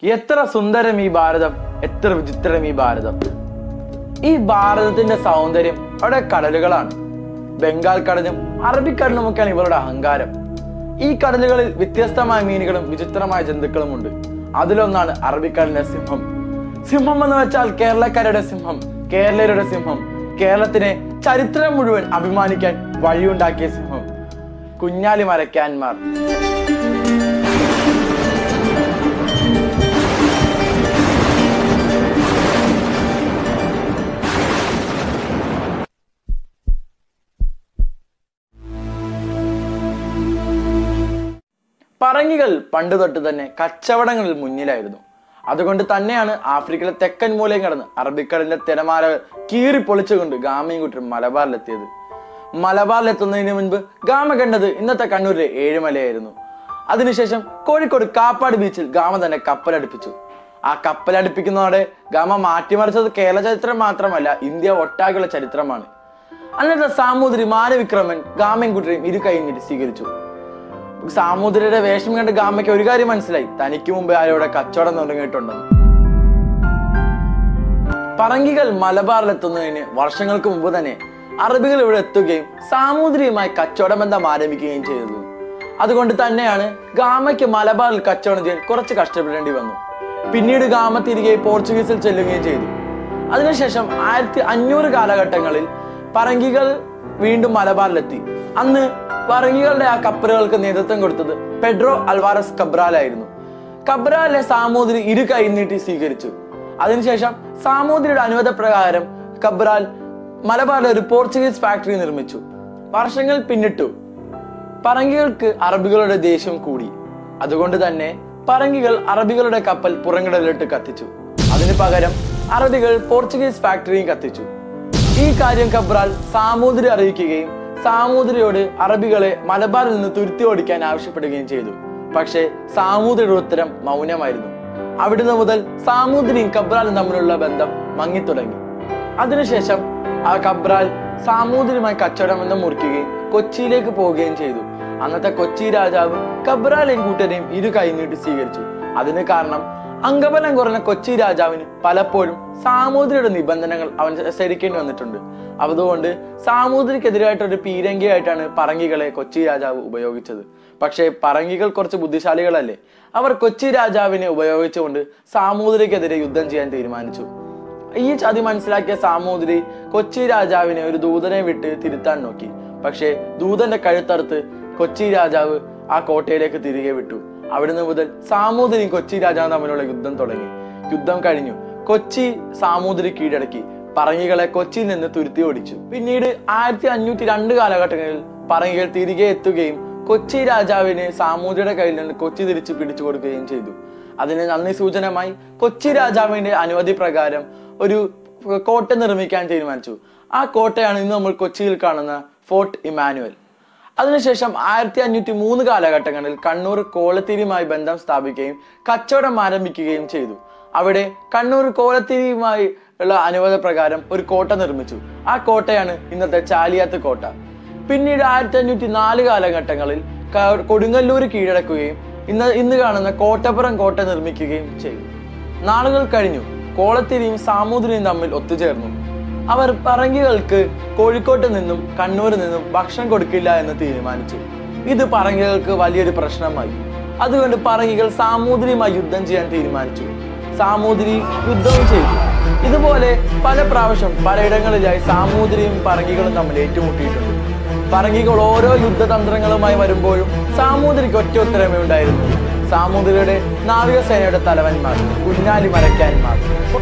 എത്ര സുന്ദരം ഈ ഭാരതം എത്ര വിചിത്രം ഈ ഭാരതം ഈ ഭാരതത്തിന്റെ സൗന്ദര്യം അവിടെ കടലുകളാണ് ബംഗാൾ കടലും അറബിക്കടലും ഒക്കെയാണ് ഇവരുടെ അഹങ്കാരം ഈ കടലുകളിൽ വ്യത്യസ്തമായ മീനുകളും വിചിത്രമായ ജന്തുക്കളും ഉണ്ട് അതിലൊന്നാണ് അറബിക്കടലിലെ സിംഹം സിംഹം എന്ന് വെച്ചാൽ കേരളക്കാരുടെ സിംഹം കേരളീയരുടെ സിംഹം കേരളത്തിനെ ചരിത്രം മുഴുവൻ അഭിമാനിക്കാൻ വഴിയുണ്ടാക്കിയ സിംഹം കുഞ്ഞാലി മരക്കാന്മാർ പറങ്ങികൾ പണ്ട് തൊട്ട് തന്നെ കച്ചവടങ്ങളിൽ മുന്നിലായിരുന്നു അതുകൊണ്ട് തന്നെയാണ് ആഫ്രിക്കയിലെ തെക്കൻ മൂലയും കടന്ന് അറബിക്കടലിന്റെ തിരമാലകൾ കീറി പൊളിച്ചുകൊണ്ട് ഗാമയും കൂട്ടരും മലബാറിലെത്തിയത് മലബാറിലെത്തുന്നതിന് മുൻപ് ഗാമ കണ്ടത് ഇന്നത്തെ കണ്ണൂരിലെ ഏഴുമലയായിരുന്നു അതിനുശേഷം കോഴിക്കോട് കാപ്പാട് ബീച്ചിൽ ഗാമ തന്നെ കപ്പലടുപ്പിച്ചു ആ കപ്പലടുപ്പിക്കുന്നതോടെ ഗാമ മാറ്റിമറിച്ചത് കേരള ചരിത്രം മാത്രമല്ല ഇന്ത്യ ഒട്ടാകെയുള്ള ചരിത്രമാണ് അന്നത്തെ സാമൂതിരി മാനവിക്രമൻ ഗാമയും കൂട്ടരെയും ഇരു കൈ നീട്ടി സ്വീകരിച്ചു സാമൂതിരിയുടെ വേഷം കണ്ട് ഗാമയ്ക്ക് ഒരു കാര്യം മനസ്സിലായി തനിക്ക് മുമ്പ് ആരോടെ കച്ചവടം തുടങ്ങിയിട്ടുണ്ടെന്ന് പറങ്കികൾ മലബാറിലെത്തുന്നതിന് വർഷങ്ങൾക്ക് മുമ്പ് തന്നെ അറബികൾ ഇവിടെ എത്തുകയും സാമൂതിരിയുമായി കച്ചവട ബന്ധം ആരംഭിക്കുകയും ചെയ്തു അതുകൊണ്ട് തന്നെയാണ് ഗാമയ്ക്ക് മലബാറിൽ കച്ചവടം ചെയ്യാൻ കുറച്ച് കഷ്ടപ്പെടേണ്ടി വന്നു പിന്നീട് ഗാമ തിരികെ പോർച്ചുഗീസിൽ ചെല്ലുകയും ചെയ്തു അതിനുശേഷം ആയിരത്തി അഞ്ഞൂറ് കാലഘട്ടങ്ങളിൽ പറങ്കികൾ വീണ്ടും മലബാറിലെത്തി അന്ന് പറങ്കികളുടെ ആ കപ്പലുകൾക്ക് നേതൃത്വം കൊടുത്തത് പെഡ്രോ അൽവാരസ് കബ്രാലായിരുന്നു കബ്രാലെ സാമൂതിരി ഇരു കൈ നീട്ടി സ്വീകരിച്ചു അതിനുശേഷം സാമൂതിരിയുടെ അനുമത പ്രകാരം കബ്രാൽ മലബാറിൽ ഒരു പോർച്ചുഗീസ് ഫാക്ടറി നിർമ്മിച്ചു വർഷങ്ങൾ പിന്നിട്ടു പറങ്കികൾക്ക് അറബികളുടെ ദേഷ്യം കൂടി അതുകൊണ്ട് തന്നെ പറങ്കികൾ അറബികളുടെ കപ്പൽ പുറംകടലിട്ട് കത്തിച്ചു അതിനു പകരം അറബികൾ പോർച്ചുഗീസ് ഫാക്ടറിയും കത്തിച്ചു ഈ കാര്യം കബ്രാൽ സാമൂതിരി അറിയിക്കുകയും സാമൂതിരിയോട് അറബികളെ മലബാറിൽ നിന്ന് തുരുത്തി ഓടിക്കാൻ ആവശ്യപ്പെടുകയും ചെയ്തു പക്ഷേ സാമൂതിരിയുടെ ഉത്തരം മൗനമായിരുന്നു അവിടുന്ന് മുതൽ സാമൂതിരിയും കബ്രാലും തമ്മിലുള്ള ബന്ധം മങ്ങിത്തുടങ്ങി അതിനുശേഷം ആ കബ്രാൽ സാമൂതിരിയുമായി കച്ചവടം ബന്ധം മുറിക്കുകയും കൊച്ചിയിലേക്ക് പോവുകയും ചെയ്തു അന്നത്തെ കൊച്ചി രാജാവ് കബ്രാലെയും കൂട്ടരെയും ഇരു കൈനീട്ടി സ്വീകരിച്ചു അതിന് കാരണം അംഗബലം കുറഞ്ഞ കൊച്ചി രാജാവിന് പലപ്പോഴും സാമൂതിരിയുടെ നിബന്ധനകൾ അവൻ അനുസരിക്കേണ്ടി വന്നിട്ടുണ്ട് അതുകൊണ്ട് സാമൂതിരിക്കെതിരായിട്ട് ഒരു പീരങ്കിയായിട്ടാണ് പറങ്കികളെ കൊച്ചി രാജാവ് ഉപയോഗിച്ചത് പക്ഷേ പറങ്കികൾ കുറച്ച് ബുദ്ധിശാലികളല്ലേ അവർ കൊച്ചി രാജാവിനെ ഉപയോഗിച്ചുകൊണ്ട് സാമൂതിരിക്കെതിരെ യുദ്ധം ചെയ്യാൻ തീരുമാനിച്ചു ഈ ചതി മനസ്സിലാക്കിയ സാമൂതിരി കൊച്ചി രാജാവിനെ ഒരു ദൂതനെ വിട്ട് തിരുത്താൻ നോക്കി പക്ഷേ ദൂതന്റെ കഴുത്തറുത്ത് കൊച്ചി രാജാവ് ആ കോട്ടയിലേക്ക് തിരികെ വിട്ടു അവിടുന്ന് മുതൽ സാമൂതിരിയും കൊച്ചി രാജാവും തമ്മിലുള്ള യുദ്ധം തുടങ്ങി യുദ്ധം കഴിഞ്ഞു കൊച്ചി സാമൂതിരി കീഴടക്കി പറങ്ങികളെ കൊച്ചിയിൽ നിന്ന് തുരുത്തി ഓടിച്ചു പിന്നീട് ആയിരത്തി അഞ്ഞൂറ്റി രണ്ട് കാലഘട്ടങ്ങളിൽ പറങ്ങികൾ തിരികെ എത്തുകയും കൊച്ചി രാജാവിന് സാമൂതിരിയുടെ കയ്യിൽ നിന്ന് കൊച്ചി തിരിച്ചു പിടിച്ചു കൊടുക്കുകയും ചെയ്തു അതിന് നന്ദി സൂചനമായി കൊച്ചി രാജാവിന്റെ അനുമതി പ്രകാരം ഒരു കോട്ട നിർമ്മിക്കാൻ തീരുമാനിച്ചു ആ കോട്ടയാണ് ഇന്ന് നമ്മൾ കൊച്ചിയിൽ കാണുന്ന ഫോർട്ട് ഇമാനുവൽ അതിനുശേഷം ആയിരത്തി അഞ്ഞൂറ്റി മൂന്ന് കാലഘട്ടങ്ങളിൽ കണ്ണൂർ കോലത്തിരിയുമായി ബന്ധം സ്ഥാപിക്കുകയും കച്ചവടം ആരംഭിക്കുകയും ചെയ്തു അവിടെ കണ്ണൂർ കോലത്തിരിയുമായി ഉള്ള അനുവാദ പ്രകാരം ഒരു കോട്ട നിർമ്മിച്ചു ആ കോട്ടയാണ് ഇന്നത്തെ ചാലിയാത്ത് കോട്ട പിന്നീട് ആയിരത്തി അഞ്ഞൂറ്റി നാല് കാലഘട്ടങ്ങളിൽ ക- കൊടുങ്ങല്ലൂർ കീഴടക്കുകയും ഇന്ന് ഇന്ന് കാണുന്ന കോട്ടപ്പുറം കോട്ട നിർമ്മിക്കുകയും ചെയ്തു നാളുകൾ കഴിഞ്ഞു കോളത്തിരിയും സാമൂതിരിയും തമ്മിൽ ഒത്തുചേർന്നു അവർ പറങ്കികൾക്ക് കോഴിക്കോട്ട് നിന്നും കണ്ണൂരിൽ നിന്നും ഭക്ഷണം കൊടുക്കില്ല എന്ന് തീരുമാനിച്ചു ഇത് പറങ്കികൾക്ക് വലിയൊരു പ്രശ്നമായി അതുകൊണ്ട് പറങ്കികൾ സാമൂതിരിയുമായി യുദ്ധം ചെയ്യാൻ തീരുമാനിച്ചു സാമൂതിരി യുദ്ധവും ചെയ്തു ഇതുപോലെ പല പ്രാവശ്യം പലയിടങ്ങളിലായി സാമൂതിരിയും പറങ്കികളും തമ്മിൽ ഏറ്റുമുട്ടിയിട്ടുണ്ട് പറങ്കികൾ ഓരോ യുദ്ധതന്ത്രങ്ങളുമായി വരുമ്പോഴും സാമൂതിരിക്ക് ഒറ്റ ഉത്തരമേ ഉണ്ടായിരുന്നു സാമൂതിരിയുടെ നാവികസേനയുടെ തലവന്മാർ കുഞ്ഞാലി മരക്കാന്മാർ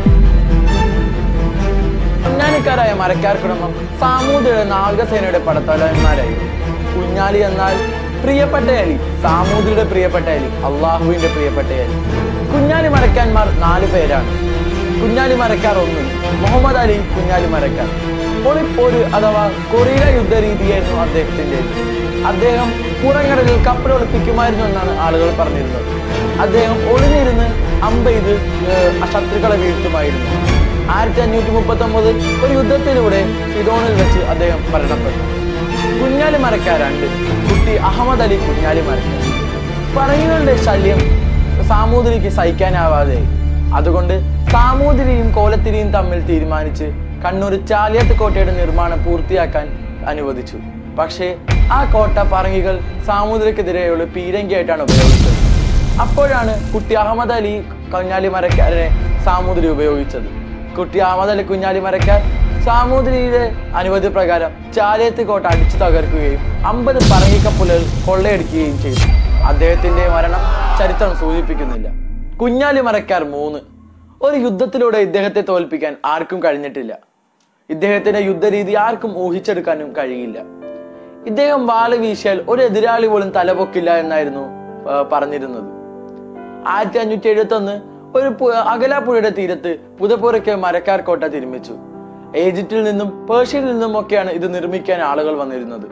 കുഞ്ഞാലിക്കാരായ മരക്കാർ കുടുംബം സാമൂതിരിയുടെ നാവികസേനയുടെ പടത്തലവന്മാരായിരുന്നു കുഞ്ഞാലി എന്നാൽ പ്രിയപ്പെട്ട അലി സാമൂതിരിയുടെ പ്രിയപ്പെട്ട അലി അള്ളാഹുവിന്റെ പ്രിയപ്പെട്ട അലി കുഞ്ഞാലി മരക്കാന്മാർ നാല് പേരാണ് കുഞ്ഞാലി മരക്കാർ ഒന്ന് മുഹമ്മദ് അലി കുഞ്ഞാലി മരക്കാർ ഒളിപ്പോര് അഥവാ കൊറിയ യുദ്ധ രീതിയായിരുന്നു അദ്ദേഹത്തിന്റെ അദ്ദേഹം പുറംകടലിൽ കപ്പൽ ഒളിപ്പിക്കുമായിരുന്നു എന്നാണ് ആളുകൾ പറഞ്ഞിരുന്നത് അദ്ദേഹം ഒളിഞ്ഞിരുന്ന് അമ്പെയ്ത് ഏഹ്, ശത്രുക്കളെ വീഴ്ത്തുമായിരുന്നു ആയിരത്തി അഞ്ഞൂറ്റി മുപ്പത്തി ഒമ്പത് ഒരു യുദ്ധത്തിലൂടെ സിഡോണിൽ വെച്ച് അദ്ദേഹം മരണപ്പെട്ടു കുഞ്ഞാലി മരക്കാർ രണ്ട് കുട്ടി അഹമ്മദ് അലി കുഞ്ഞാലി മരക്കാർ പറങ്ങികളുടെ ശല്യം സാമൂതിരിക്ക് സഹിക്കാനാവാതെ അതുകൊണ്ട് സാമൂതിരിയും കോലത്തിരിയും തമ്മിൽ തീരുമാനിച്ച് കണ്ണൂർ ചാലിയത്ത് കോട്ടയുടെ നിർമ്മാണം പൂർത്തിയാക്കാൻ അനുവദിച്ചു പക്ഷേ ആ കോട്ട പറങ്ങികൾ സാമൂതിരിക്കെതിരെയുള്ള പീരങ്കിയായിട്ടാണ് ഉപയോഗിച്ചത് അപ്പോഴാണ് കുട്ടി അഹമ്മദ് അലി കുഞ്ഞാലി മരക്കാരനെ സാമൂതിരി ഉപയോഗിച്ചത് കുട്ടി അഹമ്മദ് അലി കുഞ്ഞാലി മരക്കാർ സാമൂതിരിയുടെ അനുമതി പ്രകാരം ചാലിയത്ത് കോട്ട അടിച്ചു തകർക്കുകയും അമ്പത് പറങ്ങിക്കപ്പലുകൾ കൊള്ളയടിക്കുകയും ചെയ്തു അദ്ദേഹത്തിന്റെ മരണം ചരിത്രം സൂചിപ്പിക്കുന്നില്ല കുഞ്ഞാലി മരക്കാർ മൂന്ന് ഒരു യുദ്ധത്തിലൂടെ ഇദ്ദേഹത്തെ തോൽപ്പിക്കാൻ ആർക്കും കഴിഞ്ഞിട്ടില്ല ഇദ്ദേഹത്തിന്റെ യുദ്ധരീതി ആർക്കും ഊഹിച്ചെടുക്കാനും കഴിയില്ല ഇദ്ദേഹം വാള് വീശിയാൽ ഒരു എതിരാളി പോലും തലപൊക്കില്ല എന്നായിരുന്നു ആ, പറഞ്ഞിരുന്നത് ആയിരത്തി അഞ്ഞൂറ്റി എഴുപത്തി ഒന്ന് ഒരു പു- അകലാപ്പുഴയുടെ തീരത്ത് പുതപ്പുറയ്ക്ക് മരക്കാർ കോട്ട തിരുമിച്ചു ഈജിപ്തിൽ നിന്നും പേർഷ്യയിൽ നിന്നും ഒക്കെയാണ് ഇത് നിർമ്മിക്കാൻ ആളുകൾ വന്നിരുന്നത്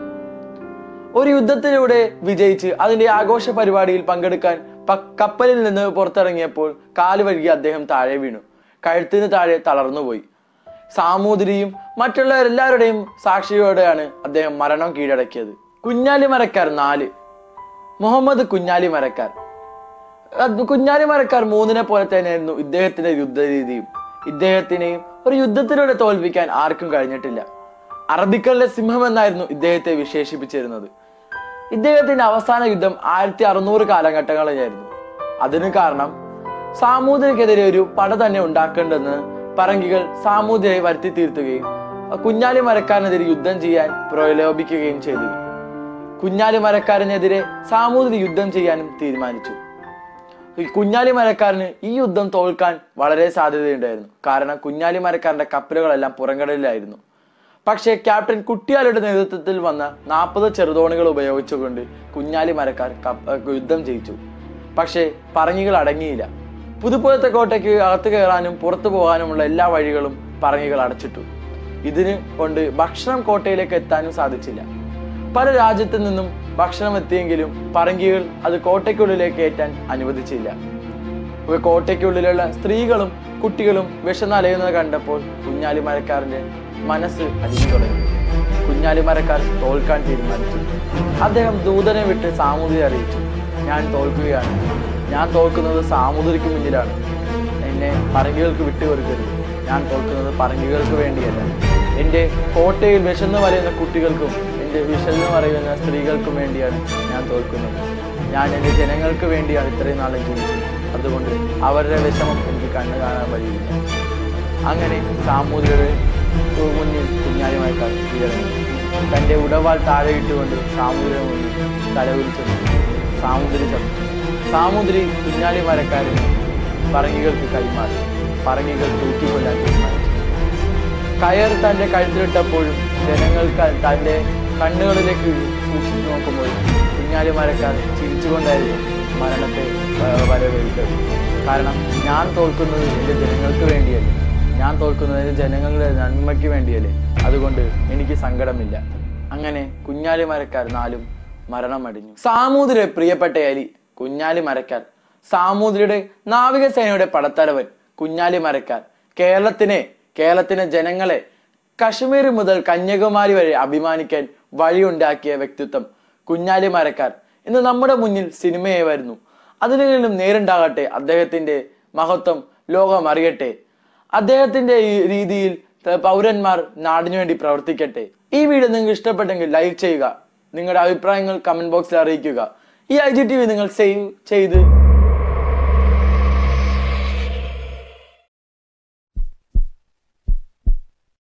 ഒരു യുദ്ധത്തിലൂടെ വിജയിച്ച് അതിന്റെ ആഘോഷ പരിപാടിയിൽ പങ്കെടുക്കാൻ പ- കപ്പലിൽ നിന്ന് പുറത്തിറങ്ങിയപ്പോൾ കാല് വഴുകി അദ്ദേഹം താഴെ വീണു കഴുത്തിന് താഴെ തളർന്നുപോയി സാമൂതിരിയും മറ്റുള്ള എല്ലാവരുടെയും സാക്ഷിയോടെയാണ് അദ്ദേഹം മരണം കീഴടക്കിയത് കുഞ്ഞാലി മരക്കാർ നാല് മുഹമ്മദ് കുഞ്ഞാലി മരക്കാർ അത് കുഞ്ഞാലി മരക്കാർ മൂന്നിനെ പോലെ തന്നെയായിരുന്നു ഇദ്ദേഹത്തിന്റെ യുദ്ധരീതിയും ഇദ്ദേഹത്തിനെയും ഒരു യുദ്ധത്തിലൂടെ തോൽപ്പിക്കാൻ ആർക്കും കഴിഞ്ഞിട്ടില്ല അറബിക്കലിലെ സിംഹം എന്നായിരുന്നു ഇദ്ദേഹത്തെ വിശേഷിപ്പിച്ചിരുന്നത് ഇദ്ദേഹത്തിന്റെ അവസാന യുദ്ധം ആയിരത്തി അറുന്നൂറ് കാലഘട്ടങ്ങളിലായിരുന്നു അതിന് കാരണം സാമൂതിരിക്കെതിരെ ഒരു പട തന്നെ ഉണ്ടാക്കേണ്ടെന്ന് പറങ്കികൾ സാമൂതിരിയെ വരുത്തി തീർത്തുകയും കുഞ്ഞാലി മരക്കാരനെതിരെ യുദ്ധം ചെയ്യാൻ പ്രലോഭിക്കുകയും ചെയ്തു കുഞ്ഞാലി മരക്കാരനെതിരെ സാമൂതിരി യുദ്ധം ചെയ്യാനും തീരുമാനിച്ചു ഈ കുഞ്ഞാലി മരക്കാരന് ഈ യുദ്ധം തോൽക്കാൻ വളരെ സാധ്യതയുണ്ടായിരുന്നു കാരണം കുഞ്ഞാലി മരക്കാരന്റെ കപ്പലുകളെല്ലാം പുറംകടലിലായിരുന്നു പക്ഷേ ക്യാപ്റ്റൻ കുട്ടിയാലിയുടെ നേതൃത്വത്തിൽ വന്ന നാൽപ്പത് ചെറുതോണികൾ ഉപയോഗിച്ചുകൊണ്ട് കുഞ്ഞാലി മരക്കാർ കപ്പ- ഏർ യുദ്ധം ജയിച്ചു പക്ഷേ പറങ്ങികൾ അടങ്ങിയില്ല പുതുപ്പുറത്തെ കോട്ടയ്ക്ക് അകത്ത് കയറാനും പുറത്തു പോകാനുമുള്ള എല്ലാ വഴികളും പറങ്ങികൾ അടച്ചിട്ടു ഇതിന് കൊണ്ട് ഭക്ഷണം കോട്ടയിലേക്ക് എത്താനും സാധിച്ചില്ല പല രാജ്യത്തു നിന്നും ഭക്ഷണം എത്തിയെങ്കിലും പറങ്കികൾ അത് കോട്ടയ്ക്കുള്ളിലേക്ക് കയറ്റാൻ അനുവദിച്ചില്ല ഒരു കോട്ടയ്ക്കുള്ളിലുള്ള സ്ത്രീകളും കുട്ടികളും വിഷന്നലയുന്നത് കണ്ടപ്പോൾ കുഞ്ഞാലി മരക്കാരന്റെ മനസ്സ് അലിഞ്ഞു തുടങ്ങി കുഞ്ഞാലി മരക്കാർ തോൽക്കാൻ തീരുമാനിച്ചു അദ്ദേഹം ദൂതനെ വിട്ട് സാമൂതിരി അറിയിച്ചു ഞാൻ തോൽക്കുകയാണ് ഞാൻ തോൽക്കുന്നത് സാമൂതിരിക്ക് മുന്നിലാണ് എന്നെ പറങ്കികൾക്ക് വിട്ടുകൊടുക്കരുത് ഞാൻ തോൽക്കുന്നത് പറങ്കികൾക്ക് വേണ്ടിയല്ല എൻ്റെ കോട്ടയിൽ വിശന്ന് വലയുന്ന കുട്ടികൾക്കും എൻ്റെ വിശന്ന് പറയുന്ന സ്ത്രീകൾക്കും വേണ്ടിയാണ് ഞാൻ തോൽക്കുന്നത് ഞാൻ എൻ്റെ ജനങ്ങൾക്ക് വേണ്ടിയാണ് ഇത്രയും നാളും ജീവിച്ചത് അതുകൊണ്ട് അവരുടെ വിഷമം എനിക്ക് കണ്ണു കാണാൻ വഴിയില്ല അങ്ങനെ സാമൂതിരിയുടെ മുന്നിൽ കുഞ്ഞാലിമയക്കാർ കീഴടങ്ങി തൻ്റെ ഉടവാൾ താഴെ ഇട്ടുകൊണ്ട് സാമൂതിരിയുടെ മുന്നിൽ തലകുലിച്ചു സാമൂതിരി ചത്തു സാമൂതിരി കുഞ്ഞാലി മരക്കാരന് പറങ്ങികൾക്ക് കൈമാറി പറങ്ങികൾ തൂക്കിക്കൊല്ലാൻ തീരുമാനിച്ചു കയർ തന്റെ കഴുത്തിലിട്ടപ്പോഴും ജനങ്ങൾക്ക് തന്റെ കണ്ണുകളിലേക്ക് സൂക്ഷിച്ചു നോക്കുമ്പോൾ കുഞ്ഞാലി മരക്കാർ ചിരിച്ചുകൊണ്ടായിരുന്നു മരണത്തെ ആ, വരവേൽത്തത് കാരണം ഞാൻ തോൽക്കുന്നത് എൻ്റെ ജനങ്ങൾക്ക് വേണ്ടിയല്ലേ ഞാൻ തോൽക്കുന്നത് എൻ്റെ ജനങ്ങളുടെ നന്മയ്ക്ക് വേണ്ടിയല്ലേ അതുകൊണ്ട് എനിക്ക് സങ്കടമില്ല അങ്ങനെ കുഞ്ഞാലി മരക്കാർ നാലും മരണമടിഞ്ഞു സാമൂതിരെ പ്രിയപ്പെട്ട അലി കുഞ്ഞാലി മരക്കാർ സാമൂതിരിയുടെ നാവികസേനയുടെ പടത്തലവൻ കുഞ്ഞാലി മരക്കാർ കേരളത്തിനെ കേരളത്തിലെ ജനങ്ങളെ കശ്മീർ മുതൽ കന്യാകുമാരി വരെ അഭിമാനിക്കാൻ വഴിയുണ്ടാക്കിയ വ്യക്തിത്വം കുഞ്ഞാലി മരക്കാർ ഇന്ന് നമ്മുടെ മുന്നിൽ സിനിമയെ വരുന്നു അതിനെങ്കിലും നേരുണ്ടാകട്ടെ അദ്ദേഹത്തിന്റെ മഹത്വം ലോകം അറിയട്ടെ അദ്ദേഹത്തിന്റെ ഈ രീതിയിൽ ത- പൗരന്മാർ നാടിനു വേണ്ടി പ്രവർത്തിക്കട്ടെ ഈ വീഡിയോ നിങ്ങൾക്ക് ഇഷ്ടപ്പെട്ടെങ്കിൽ ലൈക്ക് ചെയ്യുക നിങ്ങളുടെ അഭിപ്രായങ്ങൾ കമന്റ് ബോക്സിൽ അറിയിക്കുക ഈ ഐ ജി ടി വി നിങ്ങൾ സേവ് ചെയ്ത്